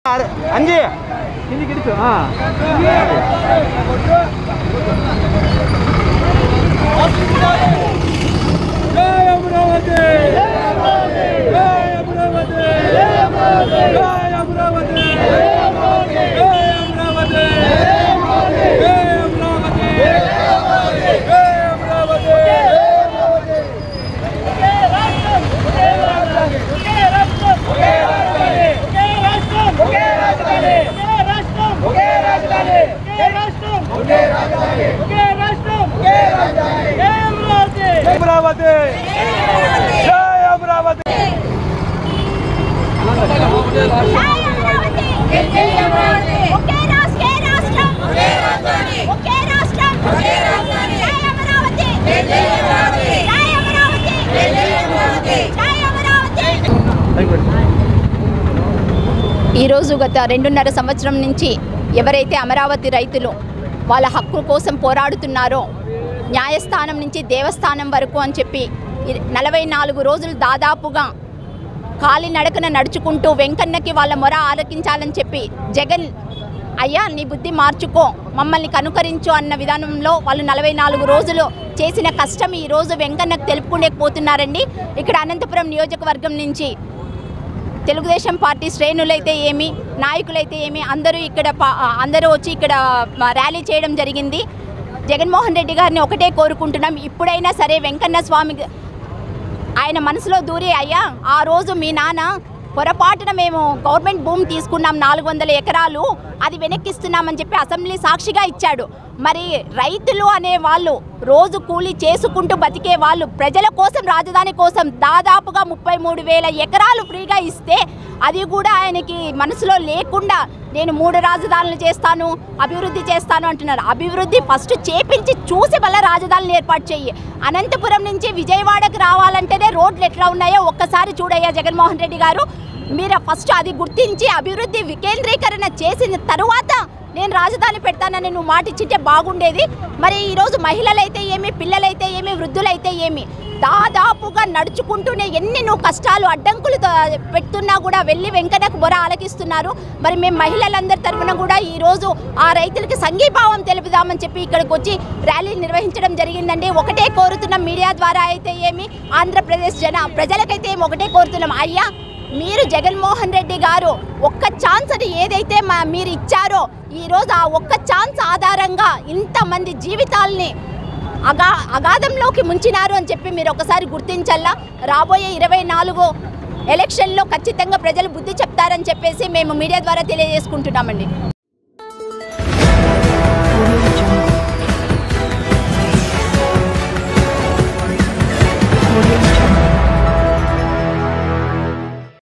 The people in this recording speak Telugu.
అంజీ కిందికి ఇడుచు అమరావతి జై అమరావతి ఒకే రాష్ట్రం ఒకే రాష్ట్రం ఒకే రాజధాని ఒకే రాష్ట్రం ఒకే రాజధాని జై అమరావతి జై అమరావతి జై అమరావతి జై అమరావతి జై అమరావతి ఈరోజు గత రెండున్నర సంవత్సరం నుంచి ఎవరైతే అమరావతి రైతులు వాళ్ళ హక్కు కోసం పోరాడుతున్నారో న్యాయస్థానం నుంచి దేవస్థానం వరకు అని చెప్పి ఇ- నలభై నాలుగు రోజులు దాదాపుగా కాలినడకన నడుచుకుంటూ వెంకన్నకి వాళ్ళ మొర ఆలకించాలని చెప్పి జగన్ అయ్యా నీ బుద్ధి మార్చుకో మమ్మల్ని కనుకరించు అన్న విధానంలో వాళ్ళు నలభై నాలుగు రోజులు చేసిన కష్టం ఈ రోజు వెంకన్నకు తెలుపుకునేకపోతున్నారండి ఇక్కడ అనంతపురం నియోజకవర్గం నుంచి తెలుగుదేశం పార్టీ శ్రేణులైతే ఏమి నాయకులైతే ఏమి అందరూ ఇక్కడ పా- అందరూ వచ్చి ఇక్కడ మ, ర్యాలీ చేయడం జరిగింది జగన్మోహన్ రెడ్డి గారిని ఒకటే కోరుకుంటున్నాం ఇప్పుడైనా సరే వెంకన్న స్వామి ఆయన మనసులో దూరి అయ్యా ఆ రోజు మీ నాన్న పొరపాటున మేము గవర్నమెంట్ భూమి తీసుకున్నాం నాలుగు వందల ఎకరాలు అది వెనక్కిస్తున్నామని చెప్పి అసెంబ్లీ సాక్షిగా ఇచ్చాడు మరి రైతులు అనే వాళ్ళు రోజు కూలీ చేసుకుంటూ బతికే వాళ్ళు ప్రజల కోసం రాజధాని కోసం దాదాపుగా ముప్పై మూడు వేల ఎకరాలు ఫ్రీగా ఇస్తే అది కూడా ఆయనకి మనసులో లేకుండా నేను మూడు రాజధానులు చేస్తాను అభివృద్ధి చేస్తాను అంటున్నారు అభివృద్ధి ఫస్ట్ చేపించి చూసి మళ్ళీ రాజధానులు ఏర్పాటు చెయ్యి అనంతపురం నుంచి విజయవాడకు రావాలంటేనే రోడ్లు ఎట్లా ఉన్నాయో ఒక్కసారి చూడయ్యా జగన్మోహన్ రెడ్డి గారు మీరు ఫస్ట్ అది గుర్తించి అభివృద్ధి వికేంద్రీకరణ చేసిన తరువాత నేను రాజధాని పెడతానని నువ్వు మాట ఇచ్చింటే బాగుండేది మరి ఈరోజు మహిళలైతే ఏమి పిల్లలైతే ఏమి వృద్ధులైతే ఏమి దాదాపుగా నడుచుకుంటూనే ఎన్ని నువ్వు కష్టాలు అడ్డంకులు త- పెడుతున్నా కూడా వెళ్ళి వెంకటకు బొర ఆలకిస్తున్నారు మరి మేము మహిళలందరి తరఫున కూడా ఈరోజు ఆ రైతులకి సంఘీభావం తెలుపుదామని చెప్పి ఇక్కడికి వచ్చి ర్యాలీ నిర్వహించడం జరిగిందండి ఒకటే కోరుతున్నాం మీడియా ద్వారా అయితే ఏమి ఆంధ్రప్రదేశ్ జన ప్రజలకైతే ఏమి ఒకటే కోరుతున్నాం అయ్యా మీరు జగన్మోహన్ రెడ్డి గారు ఒక్క ఛాన్స్ అని ఏదైతే మా మీరు ఇచ్చారో ఈరోజు ఆ ఒక్క ఛాన్స్ ఆధారంగా ఇంతమంది జీవితాల్ని అగా అగాధంలోకి ముంచినారు అని చెప్పి మీరు ఒకసారి గుర్తించల్లా రాబోయే ఇరవై నాలుగు ఎలక్షన్లో ఖచ్చితంగా ప్రజలు బుద్ధి చెప్తారని చెప్పేసి మేము మీడియా ద్వారా తెలియజేసుకుంటున్నామండి Audio Jungle.